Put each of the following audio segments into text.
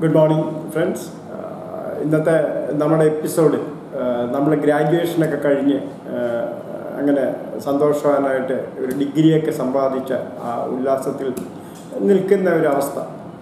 good morning friends ഇന്നത്തെ നമ്മുടെ എപ്പിസോഡിൽ നമ്മൾ ഗ്രാജുവേഷനൊക്കെ കഴിഞ്ഞ് ആഹ്, അങ്ങനെ സന്തോഷവാനായിട്ട് ഒരു ഡിഗ്രിയൊക്കെ സമ്പാദിച്ച ആ ഉല്ലാസത്തിൽ നിൽക്കുന്ന ഒരവസ്ഥ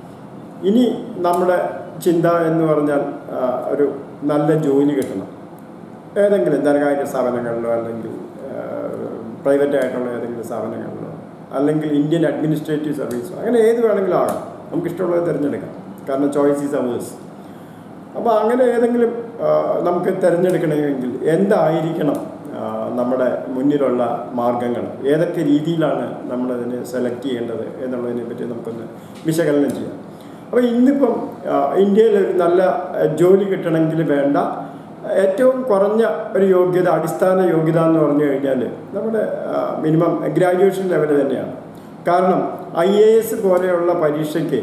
ഇനി നമ്മുടെ ചിന്ത എന്ന് പറഞ്ഞാൽ ആഹ്, ഒരു നല്ല ജോലി കിട്ടണം ഏതെങ്കിലും ധനകാര്യ സ്ഥാപനങ്ങളിലോ അല്ലെങ്കിൽ പ്രൈവറ്റ് ആയിട്ടുള്ള ഏതെങ്കിലും സ്ഥാപനങ്ങളിലോ അല്ലെങ്കിൽ ഇന്ത്യൻ അഡ്മിനിസ്ട്രേറ്റീവ് സർവീസോ അങ്ങനെ ഏത് വേണമെങ്കിലും ആകാം നമുക്ക് ഇഷ്ടമുള്ളത് തിരഞ്ഞെടുക്കാം കാരണം ചോയ്സ് ഈസ് അവേഴ്സ് അപ്പോൾ അങ്ങനെ ഏതെങ്കിലും ആ, നമുക്ക് തിരഞ്ഞെടുക്കണമെങ്കിൽ എന്തായിരിക്കണം ആ, നമ്മുടെ മുന്നിലുള്ള മാർഗങ്ങൾ ഏതൊക്കെ രീതിയിലാണ് നമ്മളതിനെ സെലക്ട് ചെയ്യേണ്ടത് എന്നുള്ളതിനെ പറ്റി നമുക്കൊന്ന് വിശകലനം ചെയ്യാം അപ്പോൾ ഇന്നിപ്പം ആ, ഇന്ത്യയിൽ ഒരു നല്ല ആ, ജോലി കിട്ടണമെങ്കിൽ വേണ്ട ഏറ്റവും കുറഞ്ഞ ഒരു യോഗ്യത അടിസ്ഥാന യോഗ്യത എന്ന് പറഞ്ഞു കഴിഞ്ഞാൽ നമ്മുടെ മിനിമം ഗ്രാജുവേഷൻ ലെവൽ തന്നെയാണ് കാരണം ഐ എ എസ് പോലെയുള്ള പരീക്ഷയ്ക്ക്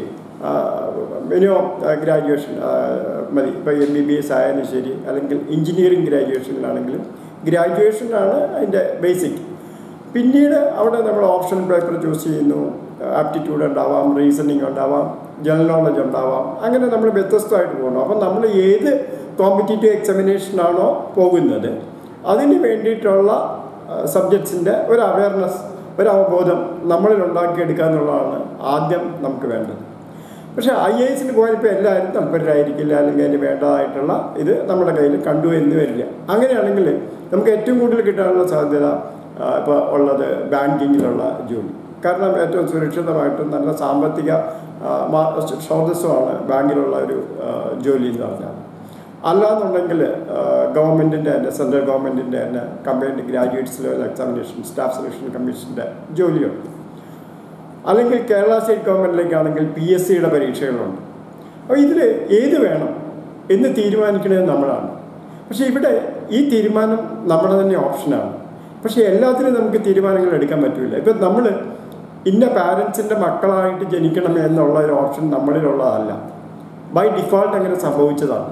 മിനിമം ഗ്രാജുവേഷൻ മതി ഇപ്പോൾ എം ബി ബി എസ് ആയാലും ശരി അല്ലെങ്കിൽ എഞ്ചിനീയറിംഗ് ഗ്രാജുവേഷനിലാണെങ്കിലും ഗ്രാജുവേഷനാണ് അതിൻ്റെ ബേസിക് പിന്നീട് അവിടെ നമ്മൾ ഓപ്ഷൻ പേപ്പർ ചൂസ് ചെയ്യുന്നു ആപ്റ്റിറ്റ്യൂഡ് ഉണ്ടാവാം റീസണിങ് ഉണ്ടാവാം ജനറൽ നോളജ് ഉണ്ടാവാം അങ്ങനെ നമ്മൾ വ്യത്യസ്തമായിട്ട് പോകണം അപ്പം നമ്മൾ ഏത് കോമ്പറ്റേറ്റീവ് എക്സാമിനേഷനാണോ പോകുന്നത് അതിന് വേണ്ടിയിട്ടുള്ള സബ്ജക്ട്സിൻ്റെ ഒരു അവയർനെസ് ഒരു അവബോധം നമ്മളിൽ ഉണ്ടാക്കിയെടുക്കുക എന്നുള്ളതാണ് ആദ്യം നമുക്ക് വേണ്ടത് പക്ഷേ ഐ എ എസിന് പോകാനിപ്പോൾ എല്ലാവരും താല്പര്യരായിരിക്കില്ല അല്ലെങ്കിൽ അതിന് വേണ്ടതായിട്ടുള്ള ഇത് നമ്മുടെ കയ്യിൽ കണ്ടു എന്ന് വരില്ല അങ്ങനെയാണെങ്കിൽ നമുക്ക് ഏറ്റവും കൂടുതൽ കിട്ടാനുള്ള സാധ്യത ഇപ്പോൾ ഉള്ളത് ബാങ്കിങ്ങിലുള്ള ജോലി കാരണം ഏറ്റവും സുരക്ഷിതമായിട്ടും നല്ല സാമ്പത്തിക ആ, മാ- സ്രോതസ്സുമാണ് ബാങ്കിലുള്ള ഒരു ആ, ജോലി എന്ന് പറഞ്ഞാൽ അല്ലാന്നുണ്ടെങ്കിൽ ഗവൺമെൻറ്റിൻ്റെ തന്നെ സെൻട്രൽ ഗവൺമെൻറ്റിൻ്റെ തന്നെ combined graduates level examination staff selection കമ്മീഷൻ്റെ ജോലിയുണ്ട് അല്ലെങ്കിൽ കേരള സ്റ്റേറ്റ് ഗവൺമെൻറ്റിലേക്കാണെങ്കിൽ പി എസ് സിയുടെ പരീക്ഷകളുണ്ട് അപ്പോൾ ഇതിൽ ഏത് വേണം എന്ന് തീരുമാനിക്കുന്നത് നമ്മളാണ് പക്ഷേ ഇവിടെ ഈ തീരുമാനം നമ്മുടെ തന്നെ ഓപ്ഷനാണ് പക്ഷേ എല്ലാത്തിനും നമുക്ക് തീരുമാനങ്ങൾ എടുക്കാൻ പറ്റില്ല ഇപ്പം നമ്മൾ ഇന്ന പാരൻസിൻ്റെ മക്കളായിട്ട് ജനിക്കണം എന്നുള്ള ഒരു ഓപ്ഷൻ നമ്മളിലുള്ളതല്ല ബൈ ഡിഫോൾട്ട് അങ്ങനെ സംഭവിച്ചതാണ്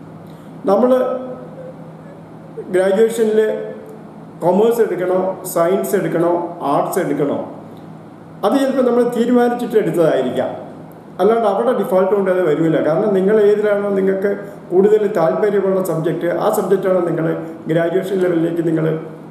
നമ്മൾ ഗ്രാജുവേഷനിൽ കൊമേഴ്സ് എടുക്കണോ സയൻസ് എടുക്കണോ ആർട്സ് എടുക്കണോ അത് ചിലപ്പോൾ നമ്മൾ തീരുമാനിച്ചിട്ട് എടുത്തതായിരിക്കാം അല്ലാണ്ട് അവിടെ ഡിഫോൾട്ട് കൊണ്ട് അത് വരില്ല കാരണം നിങ്ങൾ ഏതിലാണോ നിങ്ങൾക്ക് കൂടുതൽ താല്പര്യമുള്ള സബ്ജക്റ്റ് ആ സബ്ജക്റ്റാണ് നിങ്ങൾ ഗ്രാജുവേഷൻ ലെവലിലേക്ക് നിങ്ങൾ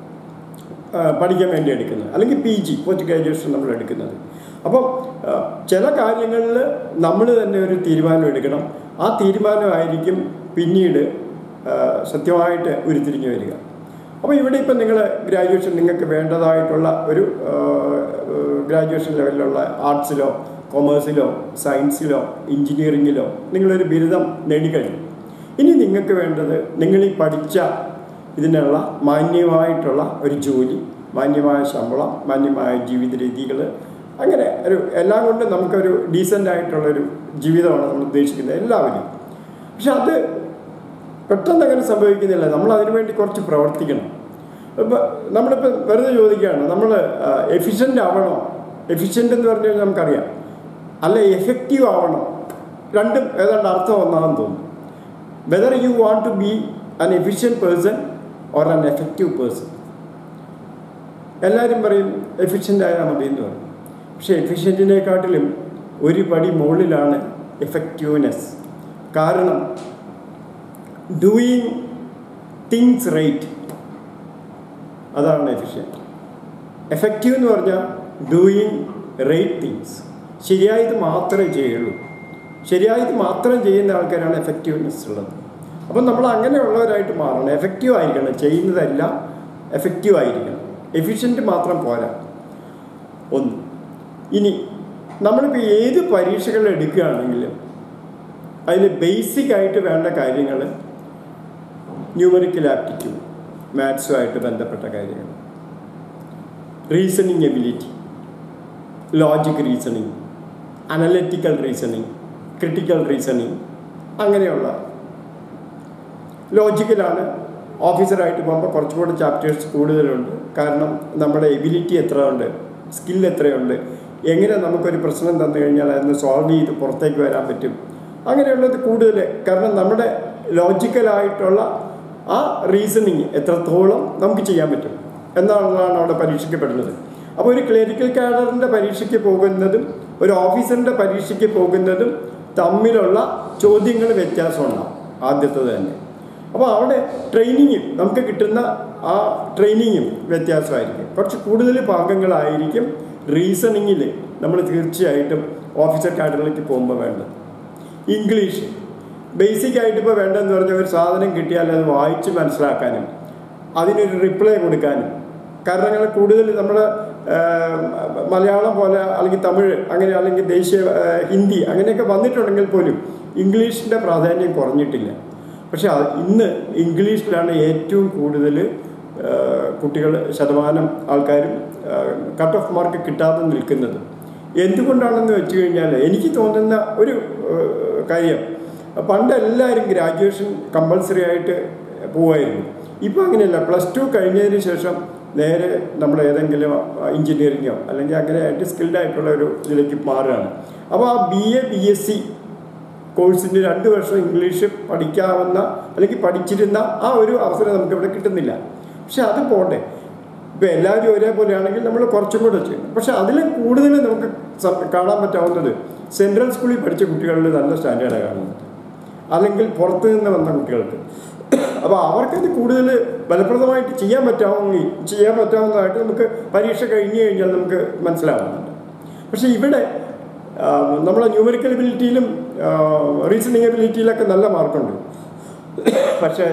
ആ, പഠിക്കാൻ വേണ്ടി എടുക്കുന്നത് അല്ലെങ്കിൽ പി ജി പോസ്റ്റ് ഗ്രാജുവേഷൻ നമ്മൾ എടുക്കുന്നത് അപ്പം ആ, ചില കാര്യങ്ങളിൽ നമ്മൾ തന്നെ ഒരു തീരുമാനം എടുക്കണം ആ തീരുമാനമായിരിക്കും പിന്നീട് ആ, സത്യമായിട്ട് ഉരുത്തിരിഞ്ഞു വരിക അപ്പോൾ ഇവിടെ ഇപ്പം നിങ്ങൾ ഗ്രാജുവേഷൻ നിങ്ങൾക്ക് വേണ്ടതായിട്ടുള്ള ഒരു ഗ്രാജുവേഷൻ ലെവലിലുള്ള ആർട്സിലോ കൊമേഴ്സിലോ സയൻസിലോ എഞ്ചിനീയറിങ്ങിലോ നിങ്ങളൊരു ബിരുദം നേടിക്കഴിഞ്ഞു ഇനി നിങ്ങൾക്ക് വേണ്ടത് നിങ്ങൾ ഈ പഠിച്ച ഇതിനുള്ള മാന്യമായിട്ടുള്ള ഒരു ജോലി മാന്യമായ ശമ്പളം മാന്യമായ ജീവിത രീതികൾ അങ്ങനെ ഒരു എല്ലാം കൊണ്ടും നമുക്കൊരു ഡീസൻ്റ് ആയിട്ടുള്ളൊരു ജീവിതമാണ് നമ്മൾ ഉദ്ദേശിക്കുന്നത് എല്ലാവരും പക്ഷെ അത് പെട്ടെന്ന് അങ്ങനെ സംഭവിക്കുന്നില്ല നമ്മൾ അതിനു വേണ്ടി കുറച്ച് പ്രവർത്തിക്കണം ഇപ്പം നമ്മളിപ്പോൾ വെറുതെ ചോദിക്കുകയാണ് നമ്മൾ എഫിഷ്യൻ്റ് ആവണോ എഫിഷ്യൻ്റ് എന്ന് പറഞ്ഞു കഴിഞ്ഞാൽ നമുക്കറിയാം അല്ല എഫക്റ്റീവ് ആവണോ രണ്ടും ഏതാണ്ട് അർത്ഥം ഒന്നാണെന്ന് തോന്നുന്നു whether you want to be an efficient person or an effective person എല്ലാവരും പറയും എഫിഷ്യൻ്റ് ആയാൽ മതി എന്ന് പറയും പക്ഷേ എഫിഷ്യൻറ്റിനെക്കാട്ടിലും ഒരു പടി മുകളിലാണ് എഫക്റ്റീവ്നെസ് കാരണം ഡൂയിങ് തിങ്സ് റൈറ്റ് അതാണ് എഫിഷ്യൻറ്റ് എഫക്റ്റീവ് എന്ന് പറഞ്ഞാൽ ഡൂയിങ് റൈറ്റ് തിങ്സ് ശരിയായത് മാത്രമേ ചെയ്യുള്ളൂ ശരിയായത് മാത്രം ചെയ്യുന്ന ആൾക്കാരാണ് എഫക്റ്റീവ്നെസ് ഉള്ളത് അപ്പം നമ്മൾ അങ്ങനെയുള്ളവരായിട്ട് മാറണം എഫക്റ്റീവ് ആയിരിക്കണം ചെയ്യുന്നതെല്ലാം എഫക്റ്റീവ് ആയിരിക്കണം എഫിഷ്യൻറ്റ് മാത്രം പോരാ ഒന്ന് ഇനി നമ്മളിപ്പോൾ ഏത് പരീക്ഷകൾ എടുക്കുകയാണെങ്കിലും അതിൽ ബേസിക് ആയിട്ട് വേണ്ട കാര്യങ്ങൾ ന്യൂമറിക്കൽ ആപ്റ്റിറ്റ്യൂഡ് മാത്സുമായിട്ട് ബന്ധപ്പെട്ട കാര്യങ്ങൾ reasoning ability logic reasoning analytical reasoning critical reasoning അങ്ങനെയുള്ള ലോജിക്കലാണ് ഓഫീസറായിട്ട് പോകുമ്പോൾ കുറച്ചുകൂടി ചാപ്റ്റേഴ്സ് കൂടുതലുണ്ട് കാരണം നമ്മുടെ എബിലിറ്റി എത്ര ഉണ്ട് സ്കിൽ എത്രയുണ്ട് എങ്ങനെ നമുക്കൊരു പ്രശ്നം തന്നു കഴിഞ്ഞാൽ അതിന് സോൾവ് ചെയ്ത് പുറത്തേക്ക് വരാൻ പറ്റും അങ്ങനെയുള്ളത് കൂടുതൽ കാരണം നമ്മുടെ ലോജിക്കലായിട്ടുള്ള ആ റീസണിങ് എത്രത്തോളം നമുക്ക് ചെയ്യാൻ പറ്റും എന്നുള്ളതാണ് അവിടെ പരീക്ഷിക്കപ്പെടുന്നത് അപ്പോൾ ഒരു ക്ലറിക്കൽ കാഡറിൻ്റെ പരീക്ഷയ്ക്ക് പോകുന്നതും ഒരു ഓഫീസറിൻ്റെ പരീക്ഷയ്ക്ക് പോകുന്നതും തമ്മിലുള്ള ചോദ്യങ്ങൾ വ്യത്യാസമുണ്ടാവും ആദ്യത്തത് തന്നെ അപ്പോൾ അവിടെ ട്രെയിനിങ്ങും നമുക്ക് കിട്ടുന്ന ആ ട്രെയിനിങ്ങും വ്യത്യാസമായിരിക്കും കുറച്ച് കൂടുതൽ ഭാഗങ്ങളായിരിക്കും റീസണിങ്ങിൽ നമ്മൾ തീർച്ചയായിട്ടും ഓഫീസർ കാഡറിലേക്ക് പോകുമ്പോൾ വേണ്ടത് ഇംഗ്ലീഷ് ബേസിക് ആയിട്ട് ഇപ്പോൾ വേണ്ടതെന്ന് പറഞ്ഞാൽ ഒരു സാധനം കിട്ടിയാൽ അത് വായിച്ച് മനസ്സിലാക്കാനും അതിനൊരു റിപ്ലൈ കൊടുക്കാനും കാരണം അങ്ങനെ കൂടുതൽ നമ്മൾ മലയാളം പോലെ അല്ലെങ്കിൽ തമിഴ് അങ്ങനെ അല്ലെങ്കിൽ ദേശീയ ആ, ഹിന്ദി അങ്ങനെയൊക്കെ വന്നിട്ടുണ്ടെങ്കിൽ പോലും ഇംഗ്ലീഷിൻ്റെ പ്രാധാന്യം കുറഞ്ഞിട്ടില്ല പക്ഷെ അത് ഇന്ന് ഇംഗ്ലീഷിലാണ് ഏറ്റവും കൂടുതൽ കുട്ടികൾ ശതമാനം ആൾക്കാരും കട്ട് ഓഫ് മാർക്ക് കിട്ടാതെ നിൽക്കുന്നത് എന്തുകൊണ്ടാണെന്ന് വെച്ച് കഴിഞ്ഞാൽ എനിക്ക് തോന്നുന്ന ഒരു ഏഹ്, കാര്യം പണ്ട് എല്ലാവരും ഗ്രാജുവേഷൻ കമ്പൾസറി ആയിട്ട് പോവായിരുന്നു ഇപ്പോൾ അങ്ങനെയല്ല പ്ലസ് ടു കഴിഞ്ഞതിന് ശേഷം നേരെ നമ്മൾ ഏതെങ്കിലും എഞ്ചിനീയറിങ്ങോ അല്ലെങ്കിൽ അങ്ങനെ ആയിട്ട് സ്കിൽഡ് ആയിട്ടുള്ള ഒരു ഇതിലേക്ക് മാറുകയാണ് അപ്പോൾ ആ B A B S C കോഴ്സിന് രണ്ട് വർഷം ഇംഗ്ലീഷ് പഠിക്കാവുന്ന അല്ലെങ്കിൽ പഠിച്ചിരുന്ന ആ ഒരു അവസരം നമുക്ക് ഇവിടെ കിട്ടുന്നില്ല പക്ഷെ അത് പോട്ടെ ഇപ്പം എല്ലാവരും ഒരേപോലെയാണെങ്കിൽ നമ്മൾ കുറച്ചും കൂടെ ചെയ്യണം പക്ഷെ അതിൽ കൂടുതൽ നമുക്ക് സം- കാണാൻ പറ്റാവുന്നത് സെൻട്രൽ സ്കൂളിൽ പഠിച്ച കുട്ടികളിൽ നല്ല സ്റ്റാൻഡേർഡാണ് കാണുന്നത് അല്ലെങ്കിൽ പുറത്ത് നിന്ന് വന്ന കുട്ടികൾക്ക് അപ്പോൾ അവർക്കത് കൂടുതൽ ഫലപ്രദമായിട്ട് ചെയ്യാൻ പറ്റാമെങ്കിൽ ചെയ്യാൻ പറ്റാവുന്നതായിട്ട് നമുക്ക് പരീക്ഷ കഴിഞ്ഞ് കഴിഞ്ഞാൽ നമുക്ക് മനസ്സിലാവുന്നുണ്ട് പക്ഷേ ഇവിടെ ആ, നമ്മളെ ന്യൂമറിക്കൽ എബിലിറ്റിയിലും റീസണിങ് എബിലിറ്റിയിലൊക്കെ നല്ല മാർക്കുണ്ട് പക്ഷേ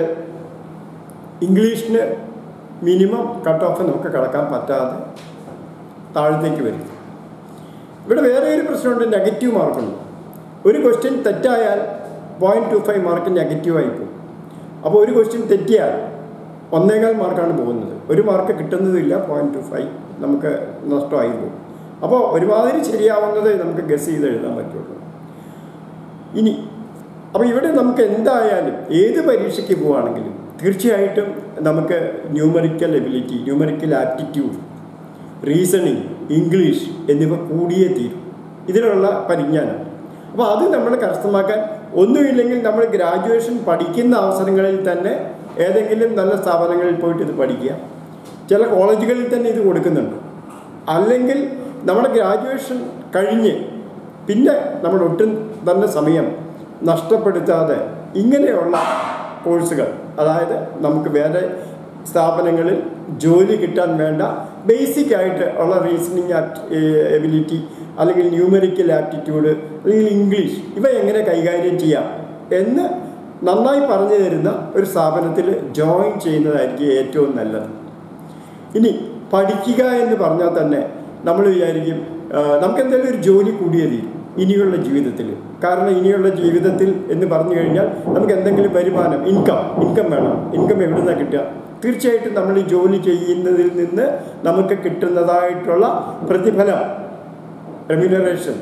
ഇംഗ്ലീഷിന് മിനിമം കട്ട് ഓഫ് നമുക്ക് കടക്കാൻ പറ്റാതെ താഴത്തേക്ക് വരും ഇവിടെ വേറെ ഒരു പ്രശ്നമുണ്ട് നെഗറ്റീവ് മാർക്കുണ്ട് ഒരു ക്വസ്റ്റ്യൻ തെറ്റായാൽ പോയിൻറ്റ് ടു ഫൈവ് മാർക്ക് നെഗറ്റീവായി പോകും അപ്പോൾ ഒരു ക്വസ്റ്റ്യൻ തെറ്റിയാൽ ഒന്നേകാൽ മാർക്കാണ് പോകുന്നത് ഒരു മാർക്ക് കിട്ടുന്നതില്ല പോയിൻറ്റ് ടു ഫൈവ് നമുക്ക് നഷ്ടമായി പോകും അപ്പോൾ ഒരുമാതിരി ശരിയാവുന്നത് നമുക്ക് ഗസ് ചെയ്ത് എഴുതാൻ പറ്റുള്ളൂ ഇനി അപ്പോൾ ഇവിടെ നമുക്ക് എന്തായാലും ഏത് പരീക്ഷയ്ക്ക് പോവുകയാണെങ്കിലും തീർച്ചയായിട്ടും നമുക്ക് numerical ability numerical aptitude reasoning English എന്നിവ കൂടിയേ തീരും ഇതിനുള്ള പരിജ്ഞാനം അപ്പോൾ അത് നമ്മൾ കരസ്ഥമാക്കാൻ ഒന്നുമില്ലെങ്കിൽ നമ്മൾ ഗ്രാജുവേഷൻ പഠിക്കുന്ന അവസരങ്ങളിൽ തന്നെ ഏതെങ്കിലും നല്ല സ്ഥാപനങ്ങളിൽ പോയിട്ട് ഇത് പഠിക്കുക ചില കോളേജുകളിൽ തന്നെ ഇത് കൊടുക്കുന്നുണ്ട് അല്ലെങ്കിൽ നമ്മുടെ ഗ്രാജുവേഷൻ കഴിഞ്ഞ് പിന്നെ നമ്മൾ ഒട്ടും തന്നെ സമയം നഷ്ടപ്പെടുത്താതെ ഇങ്ങനെയുള്ള കോഴ്സുകൾ അതായത് നമുക്ക് വേറെ സ്ഥാപനങ്ങളിൽ ജോലി കിട്ടാൻ വേണ്ട ബേസിക് ആയിട്ട് ഉള്ള റീസണിങ് എബിലിറ്റി അല്ലെങ്കിൽ ന്യൂമറിക്കൽ ആപ്റ്റിറ്റ്യൂഡ് അല്ലെങ്കിൽ ഇംഗ്ലീഷ് ഇവ എങ്ങനെ കൈകാര്യം ചെയ്യാം എന്ന് നന്നായി പറഞ്ഞു തരുന്ന ഒരു സ്ഥാപനത്തിൽ ജോയിൻ ചെയ്യുന്നതായിരിക്കും ഏറ്റവും നല്ലത് ഇനി പഠിക്കുക എന്ന് പറഞ്ഞാൽ തന്നെ നമ്മൾ വിചാരിക്കും ആ, നമുക്ക് എന്തെങ്കിലും ഒരു ജോലി കൂടിയേ തീരും ഇനിയുള്ള ജീവിതത്തിൽ കാരണം ഇനിയുള്ള ജീവിതത്തിൽ എന്ന് പറഞ്ഞു കഴിഞ്ഞാൽ നമുക്ക് എന്തെങ്കിലും വരുമാനം ഇൻകം ഇൻകം വേണം ഇൻകം എവിടെ നിന്നാണ് കിട്ടുക തീർച്ചയായിട്ടും നമ്മൾ ഈ ജോലി ചെയ്യുന്നതിൽ നിന്ന് നമുക്ക് കിട്ടുന്നതായിട്ടുള്ള പ്രതിഫലം റെമ്യൂണറേഷൻ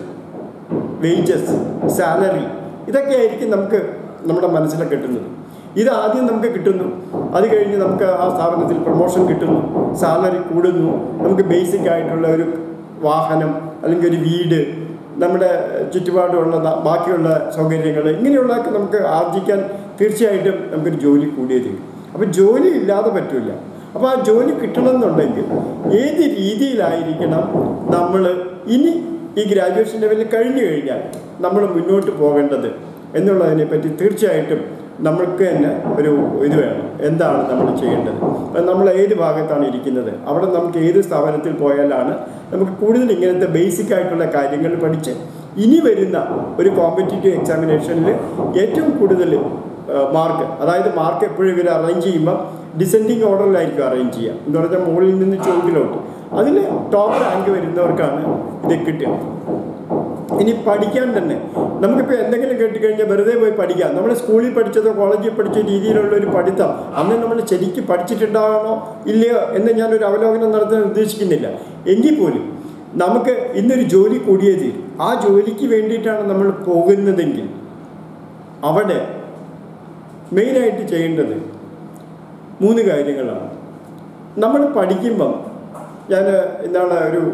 വേജസ് സാലറി ഇതൊക്കെ ആയിരിക്കും നമുക്ക് നമ്മുടെ മനസ്സിൽ കിട്ടുന്നത് ഇത് ആദ്യം നമുക്ക് കിട്ടുന്നു അത് കഴിഞ്ഞ് നമുക്ക് ആ സ്ഥാപനത്തിൽ പ്രൊമോഷൻ കിട്ടുന്നു സാലറി കൂടുന്നു നമുക്ക് ബേസിക് ആയിട്ടുള്ള ഒരു വാഹനം അല്ലെങ്കിൽ ഒരു വീട് നമ്മുടെ ചുറ്റുപാടുള്ള ന- ബാക്കിയുള്ള സൗകര്യങ്ങൾ ഇങ്ങനെയുള്ളതൊക്കെ നമുക്ക് ആർജിക്കാൻ തീർച്ചയായിട്ടും നമുക്കൊരു ജോലി കൂടിയേ തീരും അപ്പോൾ ജോലി ഇല്ലാതെ പറ്റില്ല അപ്പോൾ ആ ജോലി കിട്ടണമെന്നുണ്ടെങ്കിൽ ഏത് രീതിയിലായിരിക്കണം നമ്മൾ ഇനി ഈ ഗ്രാജുവേഷൻ ലെവലിൽ കഴിഞ്ഞു കഴിഞ്ഞാൽ നമ്മൾ മുന്നോട്ട് പോകേണ്ടത് എന്നുള്ളതിനെ പറ്റി തീർച്ചയായിട്ടും നമ്മൾക്ക് തന്നെ ഒരു ഇത് വേണം എന്താണ് നമ്മൾ ചെയ്യേണ്ടത് അപ്പം നമ്മൾ ഏത് ഭാഗത്താണ് ഇരിക്കുന്നത് അവിടെ നമുക്ക് ഏത് സ്ഥാപനത്തിൽ പോയാലാണ് നമുക്ക് കൂടുതൽ ഇങ്ങനത്തെ ബേസിക് ആയിട്ടുള്ള കാര്യങ്ങൾ പഠിച്ച് ഇനി വരുന്ന ഒരു കോമ്പറ്റേറ്റീവ് എക്സാമിനേഷനിൽ ഏറ്റവും കൂടുതൽ മാർക്ക് അതായത് മാർക്ക് എപ്പോഴും ഇവർ അറേഞ്ച് ചെയ്യുമ്പോൾ ഡിസെൻഡിങ് ഓർഡറിലായിരിക്കും അറേഞ്ച് ചെയ്യുക എന്ന് പറഞ്ഞാൽ മുകളിൽ നിന്ന് ചുവട്ടിലോട്ട് അതിൽ ടോപ്പ് റാങ്ക് വരുന്നവർക്കാണ് ഇത് കിട്ടുക ഇനി പഠിക്കാൻ തന്നെ നമുക്കിപ്പോൾ എന്തെങ്കിലും കേട്ടിക്കഴിഞ്ഞാൽ വെറുതെ പോയി പഠിക്കാം നമ്മൾ സ്കൂളിൽ പഠിച്ചതോ കോളേജിൽ പഠിച്ച രീതിയിലുള്ള ഒരു പഠിത്തം അന്ന് നമ്മൾ ശരിക്കും പഠിച്ചിട്ടുണ്ടാകണോ ഇല്ലയോ എന്ന് ഞാനൊരു അവലോകനം നടത്താൻ ഉദ്ദേശിക്കുന്നില്ല എങ്കിൽ പോലും നമുക്ക് ഇന്നൊരു ജോലി കൂടിയേ തീരും ആ ജോലിക്ക് വേണ്ടിയിട്ടാണ് നമ്മൾ പോകുന്നതെങ്കിൽ അവിടെ മെയിനായിട്ട് ചെയ്യേണ്ടത് മൂന്ന് കാര്യങ്ങളാണ് നമ്മൾ പഠിക്കുമ്പം ഞാൻ എന്താണ് ഒരു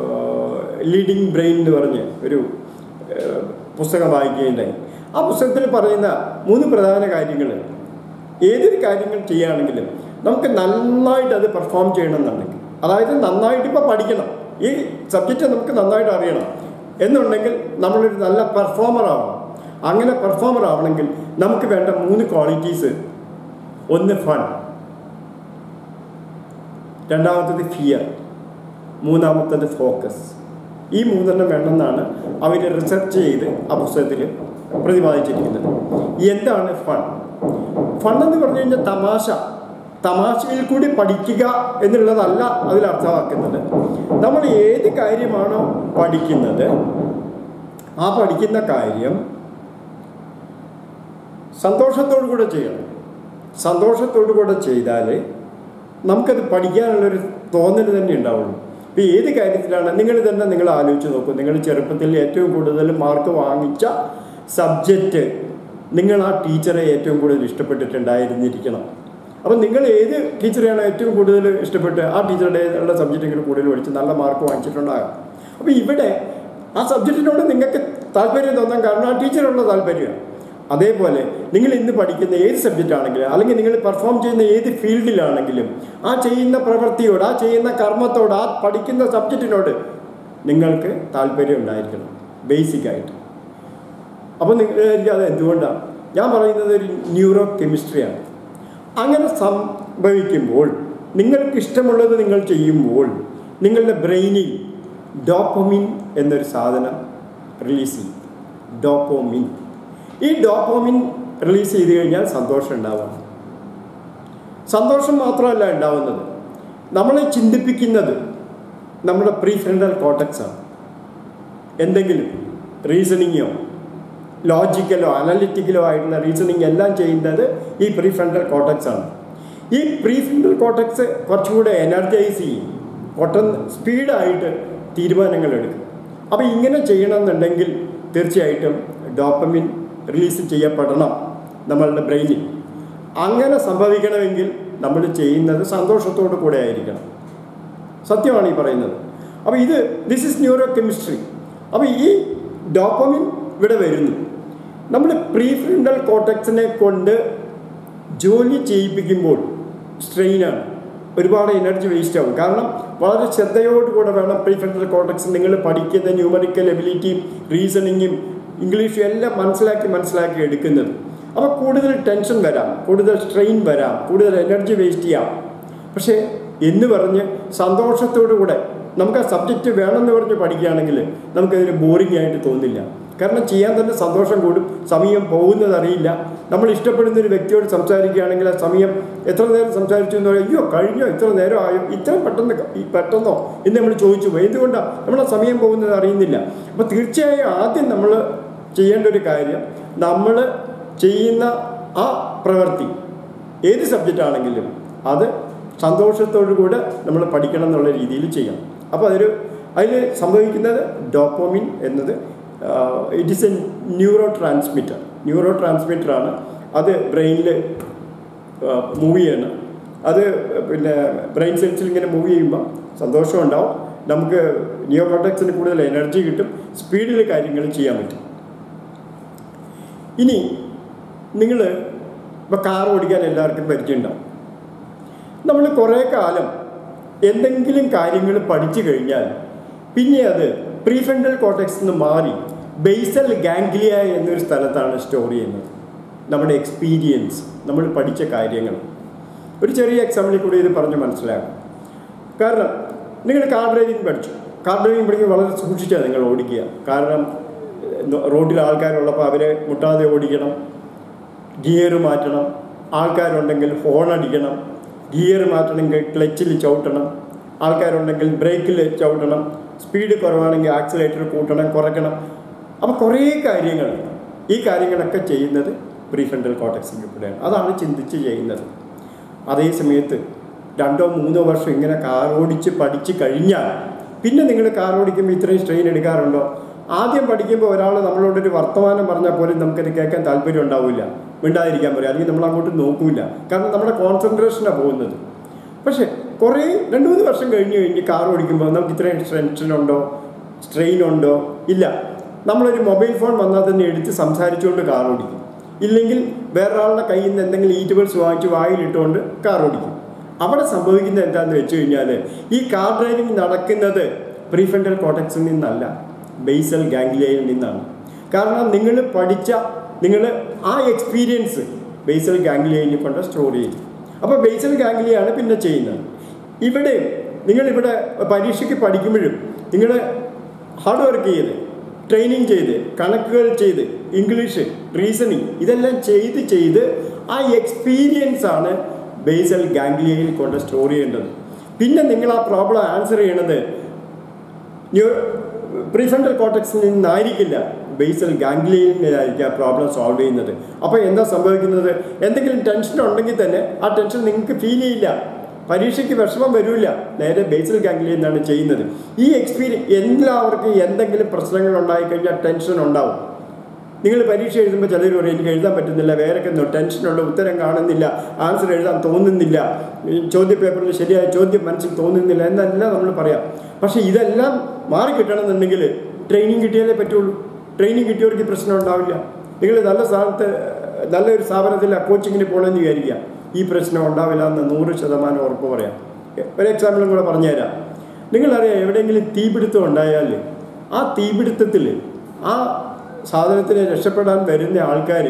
ലീഡിങ് ബ്രെയിൻ എന്ന് പറഞ്ഞ് ഒരു ഏഹ്, പുസ്തകം വായിക്കുകയുണ്ടായി ആ പുസ്തകത്തിൽ പറയുന്ന മൂന്ന് പ്രധാന കാര്യങ്ങൾ ഏതൊരു കാര്യങ്ങൾ ചെയ്യുകയാണെങ്കിലും നമുക്ക് നന്നായിട്ട് അത് പെർഫോം ചെയ്യണമെന്നുണ്ടെങ്കിൽ അതായത് നന്നായിട്ട് ഇപ്പോൾ പഠിക്കണം ഈ സബ്ജക്റ്റ് നമുക്ക് നന്നായിട്ട് അറിയണം എന്നുണ്ടെങ്കിൽ നമ്മളൊരു നല്ല പെർഫോമർ ആവണം അങ്ങനെ പെർഫോമർ ആവണമെങ്കിൽ നമുക്ക് വേണ്ട മൂന്ന് ക്വാളിറ്റീസ് ഒന്ന് ഫൺ രണ്ടാമത്തത് ഫിയർ മൂന്നാമത്തത് ഫോക്കസ് ഈ മൂന്നെണ്ണം വേണമെന്നാണ് അവർ റിസർച്ച് ചെയ്ത് ആ പുസ്തകത്തിൽ പ്രതിപാദിച്ചിരിക്കുന്നത് എന്താണ് ഫൺ ഫൺ എന്ന് പറഞ്ഞു കഴിഞ്ഞാൽ തമാശ തമാശയിൽ കൂടി പഠിക്കുക എന്നുള്ളതല്ല അതിൽ അർത്ഥമാക്കുന്നത് നമ്മൾ ഏത് കാര്യമാണോ പഠിക്കുന്നത് ആ പഠിക്കുന്ന കാര്യം സന്തോഷത്തോടു കൂടെ ചെയ്യണം സന്തോഷത്തോടു കൂടെ ചെയ്താൽ നമുക്കത് പഠിക്കാനുള്ളൊരു തോന്നൽ തന്നെ ഉണ്ടാവുള്ളൂ ഇപ്പോൾ ഏത് കാര്യത്തിലാണ് നിങ്ങൾ തന്നെ നിങ്ങൾ ആലോചിച്ച് നോക്കൂ നിങ്ങൾ ചെറുപ്പത്തിൽ ഏറ്റവും കൂടുതൽ മാർക്ക് വാങ്ങിച്ച സബ്ജക്റ്റ് നിങ്ങൾ ആ ടീച്ചറെ ഏറ്റവും കൂടുതൽ ഇഷ്ടപ്പെട്ടിട്ടുണ്ടായിരുന്നിരിക്കണം അപ്പം നിങ്ങൾ ഏത് ടീച്ചറെയാണ് ഏറ്റവും കൂടുതൽ ഇഷ്ടപ്പെട്ട് ആ ടീച്ചറുടെ ഉള്ള സബ്ജക്റ്റ് നിങ്ങൾ കൂടുതൽ പഠിച്ച് നല്ല മാർക്ക് വാങ്ങിച്ചിട്ടുണ്ടാകും അപ്പോൾ ഇവിടെ ആ സബ്ജക്റ്റിനോട് നിങ്ങൾക്ക് താല്പര്യം തോന്നാൻ കാരണം ആ ടീച്ചറുള്ള താല്പര്യമാണ് അതേപോലെ നിങ്ങൾ ഇന്ന് പഠിക്കുന്ന ഏത് സബ്ജക്റ്റ് ആണെങ്കിലും അല്ലെങ്കിൽ നിങ്ങൾ പെർഫോം ചെയ്യുന്ന ഏത് ഫീൽഡിലാണെങ്കിലും ആ ചെയ്യുന്ന പ്രവൃത്തിയോട് ആ ചെയ്യുന്ന കർമ്മത്തോട് ആ പഠിക്കുന്ന സബ്ജക്റ്റിനോട് നിങ്ങൾക്ക് താല്പര്യം ഉണ്ടായിരിക്കണം ബേസിക്കായിട്ട് അപ്പോൾ നിങ്ങൾ അത് എന്തുകൊണ്ടാണ് ഞാൻ പറയുന്നത് ഒരു ന്യൂറോ കെമിസ്ട്രിയാണ് അങ്ങനെ സംഭവിക്കുമ്പോൾ നിങ്ങൾക്ക് ഇഷ്ടമുള്ളത് നിങ്ങൾ ചെയ്യുമ്പോൾ നിങ്ങളുടെ ബ്രെയിനിൽ ഡോപ്പമിൻ എന്നൊരു സാധനം റിലീസ് ചെയ്യും ഡോപ്പോമിൻ ഈ ഡോപ്പോമിൻ റിലീസ് ചെയ്ത് കഴിഞ്ഞാൽ സന്തോഷം ഉണ്ടാവാം സന്തോഷം മാത്രമല്ല ഉണ്ടാവുന്നത് നമ്മളെ ചിന്തിപ്പിക്കുന്നത് നമ്മുടെ പ്രീഫ്രണ്ടൽ കോട്ടക്സ് ആണ് എന്തെങ്കിലും റീസണിങ്ങോ ലോജിക്കലോ അനലിറ്റിക്കലോ ആയിട്ടുള്ള റീസണിങ് എല്ലാം ചെയ്യുന്നത് ഈ പ്രീഫ്രണ്ടൽ കോട്ടക്സ് ആണ് ഈ പ്രീഫ്രണ്ടൽ കോട്ടക്സ് കുറച്ചുകൂടെ എനർജൈസ് ചെയ്യും ഒട്ടന്ന് സ്പീഡായിട്ട് തീരുമാനങ്ങൾ എടുക്കും അപ്പോൾ ഇങ്ങനെ ചെയ്യണമെന്നുണ്ടെങ്കിൽ തീർച്ചയായിട്ടും ഡോപ്പമിൻ റിലീസ് ചെയ്യപ്പെടണം നമ്മളുടെ ബ്രെയിനിൽ അങ്ങനെ സംഭവിക്കണമെങ്കിൽ നമ്മൾ ചെയ്യുന്നത് സന്തോഷത്തോടു കൂടെ ആയിരിക്കണം സത്യമാണ് ഈ പറയുന്നത് അപ്പോൾ ഇത് ദിസ് ഇസ് ന്യൂറോ കെമിസ്ട്രി അപ്പോൾ ഈ ഡോപ്പമിൻ ഇവിടെ വരുന്നു നമ്മൾ പ്രീഫ്രണ്ടൽ കോട്ടക്സിനെ കൊണ്ട് ജോലി ചെയ്യിപ്പിക്കുമ്പോൾ സ്ട്രെയിനാണ് ഒരുപാട് എനർജി വേസ്റ്റ് ആവും കാരണം വളരെ ശ്രദ്ധയോടുകൂടെ വേണം പ്രീഫ്രണ്ടൽ കോട്ടക്സ് നിങ്ങൾ പഠിക്കുന്ന ന്യൂമറിക്കൽ എബിലിറ്റിയും റീസണിങ്ങും ഇംഗ്ലീഷും എല്ലാം മനസ്സിലാക്കി മനസ്സിലാക്കി എടുക്കുന്നത് അപ്പോൾ കൂടുതൽ ടെൻഷൻ വരാം കൂടുതൽ സ്ട്രെയിൻ വരാം കൂടുതൽ എനർജി വേസ്റ്റ് ചെയ്യാം പക്ഷേ എന്ന് പറഞ്ഞ് സന്തോഷത്തോടു കൂടെ നമുക്ക് ആ സബ്ജക്റ്റ് വേണമെന്ന് പറഞ്ഞ് പഠിക്കുകയാണെങ്കിൽ നമുക്കതിന് ബോറിംഗ് ആയിട്ട് തോന്നില്ല കാരണം ചെയ്യാൻ തന്നെ സന്തോഷം കൂടും സമയം പോകുന്നത് അറിയില്ല നമ്മൾ ഇഷ്ടപ്പെടുന്ന ഒരു വ്യക്തിയോട് സംസാരിക്കുകയാണെങ്കിൽ ആ സമയം എത്ര നേരം സംസാരിച്ചു എന്ന് പറയും അയ്യോ കഴിഞ്ഞോ ഇത്ര നേരം ആയോ ഇത്രയും പെട്ടെന്ന് ഈ പെട്ടെന്നോ എന്ന് നമ്മൾ ചോദിച്ചു പോയി എന്തുകൊണ്ടാണ് നമ്മൾ ആ സമയം പോകുന്നത് അറിയുന്നില്ല അപ്പോൾ തീർച്ചയായും ആദ്യം നമ്മൾ ചെയ്യേണ്ട ഒരു കാര്യം നമ്മൾ ചെയ്യുന്ന ആ പ്രവൃത്തി ഏത് സബ്ജക്റ്റ് ആണെങ്കിലും അത് സന്തോഷത്തോടു കൂടെ നമ്മൾ പഠിക്കണം എന്നുള്ള രീതിയിൽ ചെയ്യണം അപ്പോൾ അതൊരു അതിൽ സംഭവിക്കുന്നത് ഡോപ്പോമിൻ എന്നത് it is a neurotransmitter ന്യൂറോ ട്രാൻസ്മിറ്ററാണ് അത് ബ്രെയിനിൽ മൂവ് ചെയ്യണം അത് പിന്നെ ബ്രെയിൻ സെൽസിൽ ഇങ്ങനെ മൂവ് ചെയ്യുമ്പോൾ സന്തോഷം ഉണ്ടാവും നമുക്ക് നിയോകോട്ടക്സിന് കൂടുതൽ എനർജി കിട്ടും സ്പീഡിൽ കാര്യങ്ങൾ ചെയ്യാൻ പറ്റും ഇനി നിങ്ങൾ ഇപ്പോൾ കാർ ഓടിക്കാൻ എല്ലാവർക്കും പരിചയമുണ്ടാവും നമ്മൾ കുറേ കാലം എന്തെങ്കിലും കാര്യങ്ങൾ പഠിച്ചു കഴിഞ്ഞാൽ പിന്നെ അത് പ്രീഫ്രണ്ടൽ കോട്ടക്സ് നിന്ന് മാറി ബേസൽ ഗാംഗ്ലിയ എന്നൊരു സ്ഥലത്താണ് സ്റ്റോർ ചെയ്യുന്നത് നമ്മുടെ എക്സ്പീരിയൻസ് നമ്മൾ പഠിച്ച കാര്യങ്ങൾ ഒരു ചെറിയ എക്സാമ്പിളിൽ കൂടി ഇത് പറഞ്ഞ് മനസ്സിലാകും കാരണം നിങ്ങൾ കാർ ഡ്രൈവിംഗ് പഠിച്ചു കാർ ഡ്രൈവിംഗ് പഠിക്കുമ്പോൾ വളരെ സൂക്ഷിച്ചാണ് നിങ്ങൾ ഓടിക്കുക കാരണം റോഡിൽ ആൾക്കാരുള്ളപ്പോൾ അവരെ മുട്ടാതെ ഓടിക്കണം ഗിയർ മാറ്റണം ആൾക്കാരുണ്ടെങ്കിൽ ഹോൺ അടിക്കണം ഗിയർ മാറ്റണമെങ്കിൽ ക്ലച്ചിൽ ചവിട്ടണം ആൾക്കാരുണ്ടെങ്കിൽ ബ്രേക്കിൽ ചവിട്ടണം സ്പീഡ് കുറവാണെങ്കിൽ ആക്സിലേറ്റർ കൂട്ടണം കുറയ്ക്കണം അപ്പോൾ കുറേ കാര്യങ്ങൾ ഈ കാര്യങ്ങളൊക്കെ ചെയ്യുന്നത് പ്രീഫ്രണ്ടൽ കോട്ടക്സിൻ്റെ കൂടെയാണ് അതാണ് ചിന്തിച്ച് ചെയ്യുന്നത് അതേ സമയത്ത് രണ്ടോ മൂന്നോ വർഷം ഇങ്ങനെ കാർ ഓടിച്ച് പഠിച്ച് കഴിഞ്ഞാൽ പിന്നെ നിങ്ങൾ കാർ ഓടിക്കുമ്പോൾ ഇത്രയും സ്ട്രെയിൻ എടുക്കാറുണ്ടോ ആദ്യം പഠിക്കുമ്പോൾ ഒരാൾ നമ്മളോടൊരു വർത്തമാനം പറഞ്ഞാൽ പോലും നമുക്കത് കേൾക്കാൻ താല്പര്യം ഉണ്ടാവില്ല മിണ്ടാതിരിക്കാൻ പറയും അല്ലെങ്കിൽ നമ്മൾ അങ്ങോട്ട് നോക്കൂല കാരണം നമ്മുടെ കോൺസെൻട്രേഷനാണ് പോകുന്നത് പക്ഷേ കുറേ രണ്ട് മൂന്ന് വർഷം കഴിഞ്ഞ് കഴിഞ്ഞ് കാർ ഓടിക്കുമ്പോൾ നമുക്ക് ഇത്രയും ടെൻഷൻ ഉണ്ടോ സ്ട്രെയിൻ ഉണ്ടോ ഇല്ല നമ്മളൊരു മൊബൈൽ ഫോൺ വന്നാൽ തന്നെ എടുത്ത് സംസാരിച്ചുകൊണ്ട് കാർ ഓടിക്കും ഇല്ലെങ്കിൽ വേറൊരാളുടെ കയ്യിൽ നിന്ന് എന്തെങ്കിലും ഈറ്റുബിൾസ് വാങ്ങിച്ച് വായിലിട്ടുകൊണ്ട് കാർ ഓടിക്കും അവിടെ സംഭവിക്കുന്നത് എന്താണെന്ന് വെച്ച് കഴിഞ്ഞാൽ ഈ കാർ ഡ്രൈവിംഗ് നടക്കുന്നത് പ്രീഫ്രണ്ടൽ കോട്ടക്സിൽ നിന്നല്ല ബേസൽ ഗാംഗ്ലിയയിൽ നിന്നാണ് കാരണം നിങ്ങൾ പഠിച്ച നിങ്ങൾ ആ എക്സ്പീരിയൻസ് ബേസൽ ഗാംഗ്ലിയയിൽ കൊണ്ട് സ്റ്റോർ ചെയ്യും അപ്പോൾ ബേസൽ ഗാംഗ്ലിയാണ് പിന്നെ ചെയ്യുന്നത് ഇവിടെ നിങ്ങളിവിടെ പരീക്ഷയ്ക്ക് പഠിക്കുമ്പോഴും നിങ്ങൾ ഹാർഡ് വർക്ക് ചെയ്ത് ട്രെയിനിങ് ചെയ്ത് കണക്കുകൾ ചെയ്ത് ഇംഗ്ലീഷ് റീസണിങ് ഇതെല്ലാം ചെയ്ത് ചെയ്ത് ആ എക്സ്പീരിയൻസ് ആണ് ബേസൽ ഗാംഗ്ലിയയിൽ കൊണ്ട് സ്റ്റോർ ചെയ്യേണ്ടത് പിന്നെ നിങ്ങൾ ആ പ്രോബ്ലം ആൻസർ ചെയ്യണത് ന്യൂ പ്രീഫ്രണ്ടൽ കോട്ടക്സിൽ നിന്നായിരിക്കില്ല ബേസൽ ഗാംഗ്ലിയയിൽ നിന്നായിരിക്കും ആ പ്രോബ്ലം സോൾവ് ചെയ്യുന്നത് അപ്പോൾ എന്താ സംഭവിക്കുന്നത് എന്തെങ്കിലും ടെൻഷൻ ഉണ്ടെങ്കിൽ തന്നെ ആ ടെൻഷൻ നിങ്ങൾക്ക് ഫീൽ ചെയ്യില്ല പരീക്ഷയ്ക്ക് വിഷമം വരില്ല നേരെ ബേസൽ ഗാംഗ്ലിയയിൽ നിന്നാണ് ചെയ്യുന്നത് ഈ എക്സ്പീരിയൻസ് എല്ലാവർക്കും എന്തെങ്കിലും പ്രശ്നങ്ങൾ ഉണ്ടായിക്കഴിഞ്ഞാൽ ടെൻഷൻ ഉണ്ടാവും നിങ്ങൾ പരീക്ഷ എഴുതുമ്പോൾ ചിലർ പറയും എനിക്ക് എഴുതാൻ പറ്റുന്നില്ല വേറൊക്കെ ടെൻഷനുള്ള ഉത്തരം കാണുന്നില്ല ആൻസർ എഴുതാൻ തോന്നുന്നില്ല ഈ ചോദ്യ പേപ്പറിൽ ശരിയായ ചോദ്യം മനസ്സിൽ തോന്നുന്നില്ല എന്നെല്ലാം നമ്മൾ പറയാം പക്ഷേ ഇതെല്ലാം മാറി കിട്ടണമെന്നുണ്ടെങ്കിൽ ട്രെയിനിങ് കിട്ടിയാലേ പറ്റുള്ളൂ ട്രെയിനിങ് കിട്ടിയവർക്ക് ഈ പ്രശ്നം ഉണ്ടാവില്ല നിങ്ങൾ നല്ല സ്ഥാനത്ത് നല്ലൊരു സ്ഥാപനത്തിൽ കോച്ചിങ്ങിന് പോകണമെന്ന് വിചാരിക്കുക ഈ പ്രശ്നം ഉണ്ടാവില്ല എന്ന് നൂറ് ശതമാനം ഉറപ്പ് പറയാം ഒരു എക്സാമ്പിളും കൂടെ പറഞ്ഞുതരാം നിങ്ങളറിയാം എവിടെയെങ്കിലും തീപിടുത്തം ഉണ്ടായാൽ ആ തീപിടുത്തത്തിൽ ആ സാധനത്തിനെ രക്ഷപ്പെടാൻ വരുന്ന ആൾക്കാർ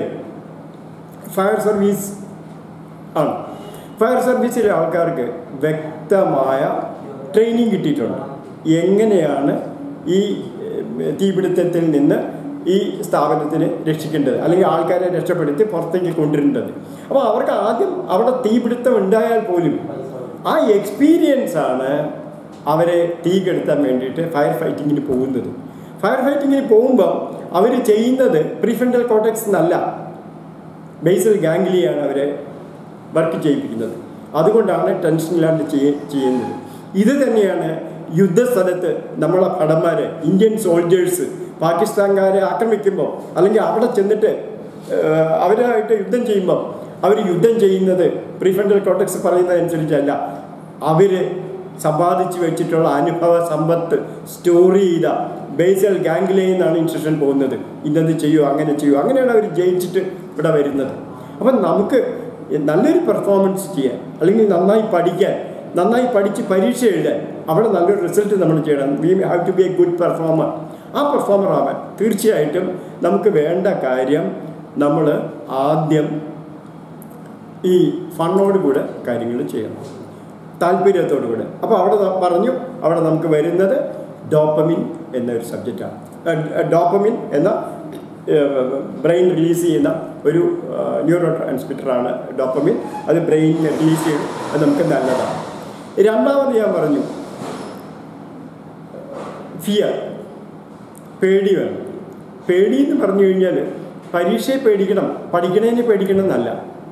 ഫയർ സർവീസ് ആണ് ഫയർ സർവീസിലെ ആൾക്കാർക്ക് വ്യക്തമായ ട്രെയിനിങ് കിട്ടിയിട്ടുണ്ട് എങ്ങനെയാണ് ഈ ഏഹ്, തീപിടുത്തത്തിൽ നിന്ന് ഈ സ്ഥാപനത്തിനെ രക്ഷിക്കേണ്ടത് അല്ലെങ്കിൽ ആൾക്കാരെ രക്ഷപ്പെടുത്തി പുറത്തേക്ക് കൊണ്ടുവരേണ്ടത് അപ്പോൾ അവർക്ക് ആദ്യം അവിടെ തീപിടുത്തം ഉണ്ടായാൽ പോലും ആ എക്സ്പീരിയൻസ് ആണ് അവരെ തീ കെടുത്താൻ വേണ്ടിയിട്ട് ഫയർ ഫൈറ്റിങ്ങിന് പോകുന്നത് ഫയർ ഫൈറ്റിങ്ങിന് പോകുമ്പോൾ അവർ ചെയ്യുന്നത് പ്രീഫ്രണ്ടൽ കോട്ടക്സ് എന്നല്ല ബേസൽ ഗാംഗ്ലിയാണ് അവരെ വർക്ക് ചെയ്യിപ്പിക്കുന്നത് അതുകൊണ്ടാണ് ടെൻഷനില്ലാണ്ട് ചെയ്യ ചെയ്യുന്നത് ഇത് തന്നെയാണ് യുദ്ധസ്ഥലത്ത് നമ്മളെ ഭടന്മാർ ഇന്ത്യൻ സോൾജേഴ്സ് പാകിസ്ഥാൻകാരെ ആക്രമിക്കുമ്പോൾ അല്ലെങ്കിൽ അവിടെ ചെന്നിട്ട് ഏഹ്, അവരായിട്ട് യുദ്ധം ചെയ്യുമ്പോൾ അവർ യുദ്ധം ചെയ്യുന്നത് പ്രീഫ്രണ്ടൽ കോട്ടക്സ് പറയുന്നതനുസരിച്ചല്ല അവർ സമ്പാദിച്ചു വെച്ചിട്ടുള്ള അനുഭവ സമ്പത്ത് സ്റ്റോർ ചെയ്ത ബേസൽ ഗാംഗ്ലിയിൽ നിന്നാണ് ഇൻസ്ട്രക്ഷൻ പോകുന്നത് ഇന്നത് ചെയ്യൂ അങ്ങനെ ചെയ്യൂ അങ്ങനെയാണ് അവർ ജയിച്ചിട്ട് ഇവിടെ വരുന്നത് അപ്പം നമുക്ക് നല്ലൊരു പെർഫോമൻസ് ചെയ്യാൻ അല്ലെങ്കിൽ നന്നായി പഠിക്കാൻ നന്നായി പഠിച്ച് പരീക്ഷ എഴുതാൻ അവിടെ നല്ലൊരു റിസൾട്ട് നമ്മൾ ചെയ്യണം we have to be a good performer ആ പെർഫോമർ ആവാൻ തീർച്ചയായിട്ടും നമുക്ക് വേണ്ട കാര്യം നമ്മൾ ആദ്യം ഈ ഫണ്ണോട് കൂടെ കാര്യങ്ങൾ ചെയ്യണം താല്പര്യത്തോടു കൂടെ അപ്പോൾ അവിടെ ന- പറഞ്ഞു അവിടെ നമുക്ക് വരുന്നത് ഡോപ്പമിൻ എന്നൊരു സബ്ജക്റ്റാണ് ഡോപ്പമിൻ എന്ന ബ്രെയിൻ റിലീസ് ചെയ്യുന്ന ഒരു ന്യൂറോ ട്രാൻസ്മിറ്ററാണ് ഡോപ്പമിൻ അത് ബ്രെയിനിനെ റിലീസ് ചെയ്യും അത് നമുക്ക് നല്ലതാണ് രണ്ടാമത് ഞാൻ പറഞ്ഞു ഫിയർ പേടി വേണം പേടി എന്ന് പറഞ്ഞു കഴിഞ്ഞാൽ പരീക്ഷയെ പേടിക്കണം പഠിക്കണേനെ പേടിക്കണം എന്നല്ല